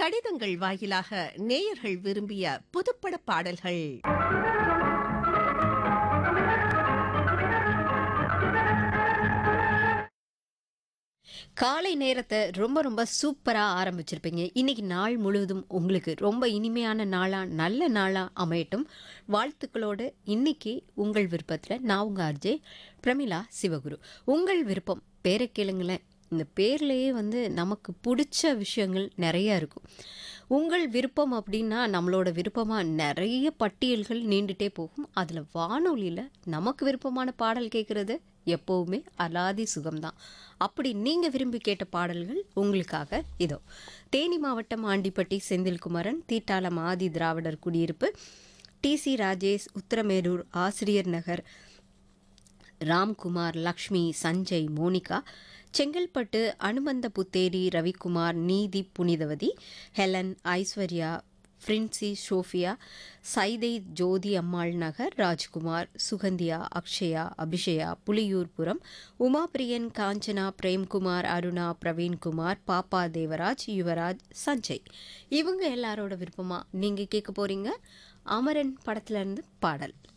கடிதங்கள் வாயிலாக நேயர்கள் விரும்பிய புதுப்பட பாடல்கள் காலை நேரத்தை ரொம்ப ரொம்ப சூப்பராக ஆரம்பிச்சிருப்பீங்க இன்னைக்கு நாள் முழுவதும் உங்களுக்கு ரொம்ப இனிமையான நாளாக நல்ல நாளாக அமையட்டும் வாழ்த்துக்களோடு இன்னைக்கு உங்கள் விருப்பத்தில் நான் உங்கள் அர்ஜே பிரமிளா சிவகுரு உங்கள் விருப்பம் பேரை கேளுங்களேன் இந்த பேர்லேயே வந்து நமக்கு பிடிச்ச விஷயங்கள் நிறைய இருக்கும் உங்கள் விருப்பம் அப்படின்னா நம்மளோட விருப்பமாக நிறைய பட்டியல்கள் நீண்டுட்டே போகும் அதில் வானொலியில் நமக்கு விருப்பமான பாடல் கேட்குறது எப்போவுமே அலாதி சுகம்தான் அப்படி நீங்கள் விரும்பி கேட்ட பாடல்கள் உங்களுக்காக இதோ தேனி மாவட்டம் ஆண்டிப்பட்டி செந்தில்குமரன் தீட்டாளம் ஆதி திராவிடர் குடியிருப்பு DC Rajesh Uthiramerur Asiriyar Nagar Ramkumar Lakshmi Sanjay Monica Chengalpattu Hanumantha Putheri Ravikumar Needhi Punithavathi Helen Aishwarya Princy Sophia Saidai Jothi Ammal Nagar Rajkumar Suganthiya Akshaya Abishaya Puliyurpuram Umapriyan Kanchana Premkumar Aruna Praveenkumar Pappa Devaraj Yuvraj Sanjay இவங்க எல்லாரோட விருப்பமா நீங்கள் கேட்க போறீங்க அமரன் படத்துல இருந்து பாடல்